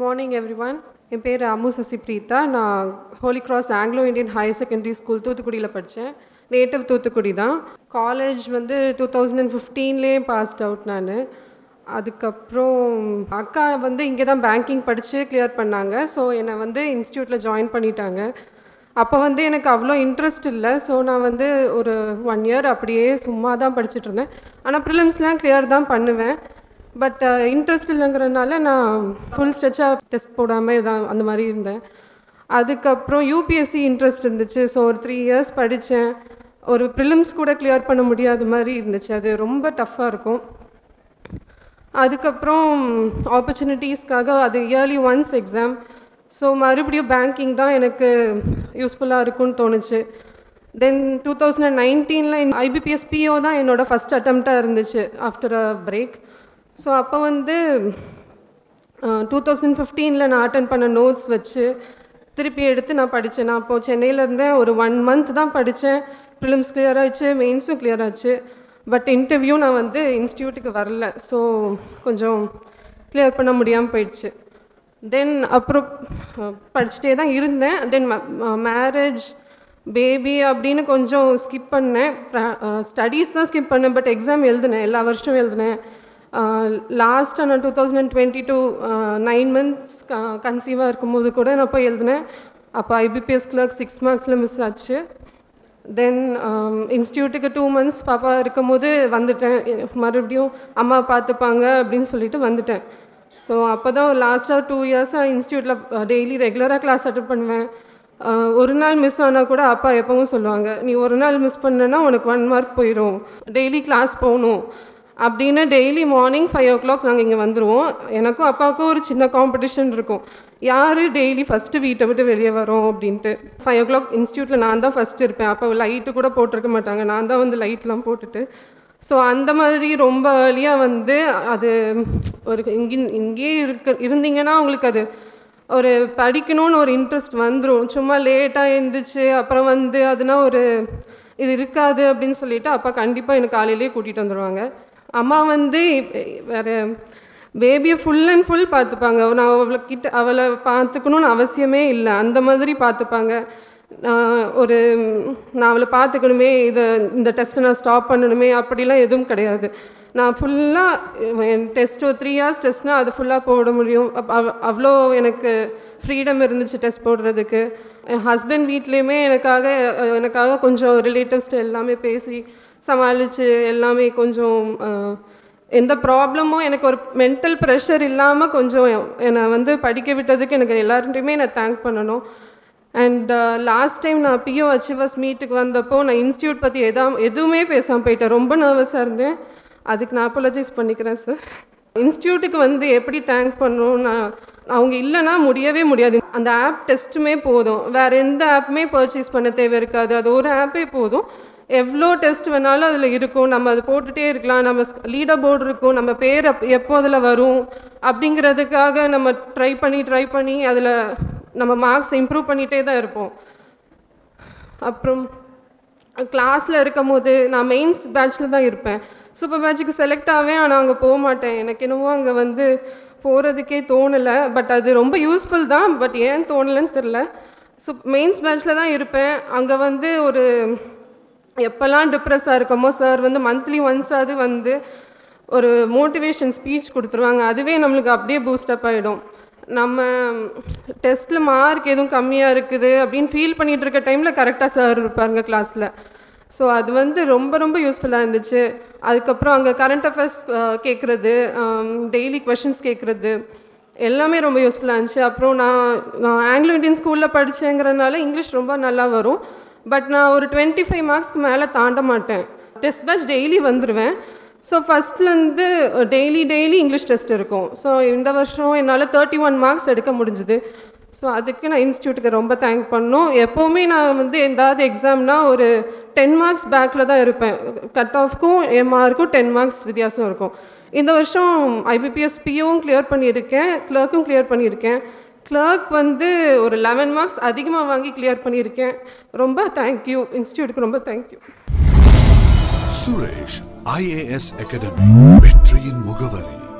morning every one என் பேர் அம்மு சசி பிரீதா நான் Holy Cross Anglo Indian higher secondary school தூத்துக்குடியில் படித்தேன் நேட்டிவ் தூத்துக்குடி தான் காலேஜ் வந்து டூ தௌசண்ட் அண்ட் ஃபிஃப்டீன்லேயே பாஸ்ட் அவுட் நான் அதுக்கப்புறம் அக்கா வந்து இங்கே தான் பேங்கிங் படித்து கிளியர் பண்ணாங்க ஸோ என்னை வந்து இன்ஸ்டியூட்டில் ஜாயின் பண்ணிட்டாங்க அப்போ வந்து எனக்கு அவ்வளோ இன்ட்ரெஸ்ட் இல்லை ஸோ நான் வந்து ஒரு ஒன் இயர் அப்படியே சும்மா தான் படிச்சுட்டு இருந்தேன் ஆனால் ப்ரிலிம்ஸ்லாம் கிளியர் தான் பண்ணுவேன் பட் இன்ட்ரெஸ்ட் இல்லைங்கிறனால நான் ஃபுல் ஸ்ட்ரெச்சாக டெஸ்ட் போடாமல் இதான் அந்த மாதிரி இருந்தேன் அதுக்கப்புறம் யூபிஎஸ்சி இன்ட்ரெஸ்ட் இருந்துச்சு ஸோ ஒரு த்ரீ இயர்ஸ் படித்தேன் ஒரு ப்ரிலிம்ஸ் கூட கிளியர் பண்ண முடியாத மாதிரி இருந்துச்சு அது ரொம்ப டஃப்பாக இருக்கும் அதுக்கப்புறம் ஆப்பர்ச்சுனிட்டிஸ்க்காக அது இயர்லி ஒன்ஸ் எக்ஸாம் ஸோ மறுபடியும் பேங்கிங் தான் எனக்கு யூஸ்ஃபுல்லாக இருக்கும்னு தோணுச்சு தென் டூ தௌசண்ட் அண்ட் நைன்டீனில் ஐபிபிஎஸ் பிஓ தான் என்னோடய ஃபஸ்ட் அட்டம்ப்டாக இருந்துச்சு ஆஃப்டர் அ பிரேக் ஸோ அப்போ வந்து டூ தௌசண்ட் ஃபிஃப்டீனில் நான் அட்டன் பண்ண நோட்ஸ் வச்சு திருப்பி எடுத்து நான் படித்தேன் நான் அப்போது சென்னையில் இருந்தேன் ஒரு ஒன் மந்த் தான் படித்தேன் ப்ரிலிம்ஸ் கிளியர் ஆச்சு மெயின்ஸும் கிளியர் ஆச்சு பட் இன்டர்வியூ நான் வந்து இன்ஸ்டியூட்டுக்கு வரல ஸோ கொஞ்சம் கிளியர் பண்ண முடியாமல் போயிடுச்சு தென் அப்புறம் படிச்சுட்டே தான் இருந்தேன் தென் மேரேஜ் பேபி அப்படின்னு கொஞ்சம் ஸ்கிப் பண்ணேன் ஸ்டடீஸ் தான் ஸ்கிப் பண்ணேன் பட் எக்ஸாம் எழுதினேன் எல்லா வருஷமும் எழுதினேன் லாஸ்ட்டாக நான் two thousand and twenty two nine months கன்சீவாக இருக்கும்போது கூட நான் போய் எழுதினேன் அப்போ ஐபிபிஎஸ் கிளர்க் சிக்ஸ் மார்க்ஸில் மிஸ் ஆச்சு தென் இன்ஸ்டியூட்டுக்கு டூ மந்த்ஸ் பாப்பா இருக்கும்போது வந்துட்டேன் மறுபடியும் அம்மா பார்த்துப்பாங்க அப்படின்னு சொல்லிட்டு வந்துட்டேன் ஸோ அப்போ தான் லாஸ்ட்டாக டூ இயர்ஸாக இன்ஸ்டியூட்டில் டெய்லி ரெகுலராக கிளாஸ் அட்டன் பண்ணுவேன் ஒரு நாள் மிஸ் ஆனால் கூட அப்பா எப்பவும் சொல்லுவாங்க நீ ஒரு நாள் மிஸ் பண்ணனா உனக்கு ஒன் மார்க் போயிடும் டெய்லி கிளாஸ் போகணும் அப்படின்னு daily morning five o'clock நாங்கள் இங்கே வந்துடுவோம் எனக்கும் அப்பாவுக்கும் ஒரு சின்ன காம்படிஷன் இருக்கும் யார் டெய்லி ஃபஸ்ட்டு வீட்டை விட்டு வெளியே வரோம் அப்படின்ட்டு ஃபைவ் ஓ கிளாக் இன்ஸ்டியூட்டில் நான் தான் ஃபஸ்ட்டு இருப்பேன் அப்போ லைட்டு கூட போட்டிருக்க மாட்டாங்க நான் தான் வந்து லைட்லாம் போட்டுட்டு ஸோ அந்த மாதிரி ரொம்ப ஏர்லியாக வந்து அது ஒரு இங்கே இங்கேயே இருக்க இருந்தீங்கன்னா உங்களுக்கு அது ஒரு படிக்கணும்னு ஒரு இன்ட்ரெஸ்ட் வந்துடும் சும்மா லேட்டாக எழுந்திரிச்சு அப்புறம் வந்து அதுனா ஒரு இது இருக்காது அப்படின்னு சொல்லிட்டு அப்பா கண்டிப்பாக எனக்கு காலையிலேயே கூட்டிகிட்டு வந்துடுவாங்க அம்மா வந்து வேறு பேபியை ஃபுல் அண்ட் ஃபுல் பார்த்துப்பாங்க நான் அவளை கிட்ட அவளை பார்த்துக்கணுன்னு அவசியமே இல்லை அந்த மாதிரி பார்த்துப்பாங்க ஒரு நான் அவளை பார்த்துக்கணுமே இதை இந்த டெஸ்ட்டை நான் ஸ்டாப் பண்ணணுமே அப்படிலாம் எதுவும் கிடையாது நான் ஃபுல்லாக என் டெஸ்ட் ஒரு த்ரீ இயர்ஸ் டெஸ்ட்னால் அது ஃபுல்லாக போட முடியும் அவ்வளோ எனக்கு ஃப்ரீடம் இருந்துச்சு டெஸ்ட் போடுறதுக்கு என் ஹஸ்பண்ட் வீட்லேயுமே எனக்காக எனக்காக கொஞ்சம் ரிலேட்டிவ்ஸ்ட்டு எல்லாமே பேசி சமாளித்து எல்லாமே கொஞ்சம் எந்த ப்ராப்ளமும் எனக்கு ஒரு மென்டல் ப்ரெஷர் இல்லாமல் கொஞ்சம் என்னை வந்து படிக்க விட்டதுக்கு எனக்கு எல்லாருடையுமே நான் தேங்க் பண்ணணும் அண்ட் லாஸ்ட் டைம் நான் பிஓ அச்சீவர்ஸ் மீட்டுக்கு வந்தப்போ நான் இன்ஸ்டியூட் பற்றி எதா எதுவுமே பேசாமல் போயிட்டேன் ரொம்ப நர்வஸாக இருந்தேன் அதுக்கு நான் அப்பாலஜைஸ் பண்ணிக்கிறேன் சார் இன்ஸ்டியூட்டுக்கு வந்து எப்படி தேங்க் பண்ணணும் நான் அவங்க இல்லைன்னா முடியவே முடியாது அந்த ஆப் டெஸ்ட்டுமே போதும் வேறு எந்த ஆப்புமே பர்ச்சேஸ் பண்ண தேவை இருக்காது அது ஒரு ஆப்பே போதும் எவ்வளோ டெஸ்ட் வேணாலும் அதில் இருக்கும் நம்ம அதை போட்டுகிட்டே இருக்கலாம் நம்ம லீடர் போர்டு இருக்கும் நம்ம பேர் அப் எப்போ அதில் வரும் அப்படிங்கிறதுக்காக நம்ம ட்ரை பண்ணி ட்ரை பண்ணி அதில் நம்ம மார்க்ஸ் இம்ப்ரூவ் பண்ணிகிட்டே தான் இருப்போம் அப்புறம் கிளாஸில் இருக்கும் போது நான் மெயின்ஸ் பேட்ச்சில் தான் இருப்பேன் சூப்பர் பேட்சுக்கு செலக்ட் ஆவேன் ஆனால் அங்கே போக மாட்டேன் எனக்கு என்னவோ அங்கே வந்து போகிறதுக்கே தோணலை பட் அது ரொம்ப யூஸ்ஃபுல் தான் பட் ஏன் தோணலைன்னு தெரில ஸோ மெயின்ஸ் பேட்ச்சில் தான் இருப்பேன் அங்கே வந்து ஒரு எப்போல்லாம் டிப்ரெஸ்ஸாக இருக்கமோ சார் வந்து மந்த்லி ஒன்ஸாவது வந்து ஒரு மோட்டிவேஷன் ஸ்பீச் கொடுத்துருவாங்க அதுவே நம்மளுக்கு அப்படியே பூஸ்டப் ஆகிடும் நம்ம டெஸ்ட்டில் மார்க் எதுவும் கம்மியாக இருக்குது அப்படின்னு ஃபீல் பண்ணிகிட்டு இருக்க டைமில் கரெக்டாக சார் இருப்பாருங்க கிளாஸில் ஸோ அது வந்து ரொம்ப ரொம்ப யூஸ்ஃபுல்லாக இருந்துச்சு அதுக்கப்புறம் அங்கே கரண்ட் அஃபேர்ஸ் கேட்குறது டெய்லி கொஷின்ஸ் கேட்குறது எல்லாமே ரொம்ப யூஸ்ஃபுல்லாக இருந்துச்சு அப்புறம் நான் நான் ஆங்கிலோ இண்டியன் ஸ்கூலில் படித்தேங்கிறனால இங்கிலீஷ் ரொம்ப நல்லா வரும் பட் நான் ஒரு டுவெண்ட்டி ஃபைவ் மார்க்ஸ்க்கு மேலே தாண்ட மாட்டேன் டெஸ்ட் பேட்ச் டெய்லி வந்துடுவேன் ஸோ ஃபஸ்ட்லேருந்து டெய்லி டெய்லி இங்கிலீஷ் டெஸ்ட் இருக்கும் ஸோ இந்த வருஷம் என்னால் தேர்ட்டி ஒன் மார்க்ஸ் எடுக்க முடிஞ்சுது ஸோ அதுக்கு நான் இன்ஸ்டியூட்டுக்கு ரொம்ப தேங்க் பண்ணணும் எப்போவுமே நான் வந்து எந்தாவது எக்ஸாம்னா ஒரு டென் மார்க்ஸ் பேக்கில் தான் இருப்பேன் கட் ஆஃப்க்கும் என் மார்க்கும் டென் மார்க்ஸ் வித்தியாசம் இருக்கும் இந்த வருஷம் ஐபிபிஎஸ் பிஓவும் கிளியர் பண்ணியிருக்கேன் கிளர்க்கும் கிளியர் பண்ணியிருக்கேன் கிளர்க் வந்து ஒரு லெவன் மார்க்ஸ் அதிகமாக வாங்கி கிளியர் பண்ணியிருக்கேன் ரொம்ப தேங்க்யூ இன்ஸ்டியூட்டுக்கு ரொம்ப தேங்க்யூ சுரேஷ் ஐஏஎஸ் அகாடமி வெற்றியின் முகவரி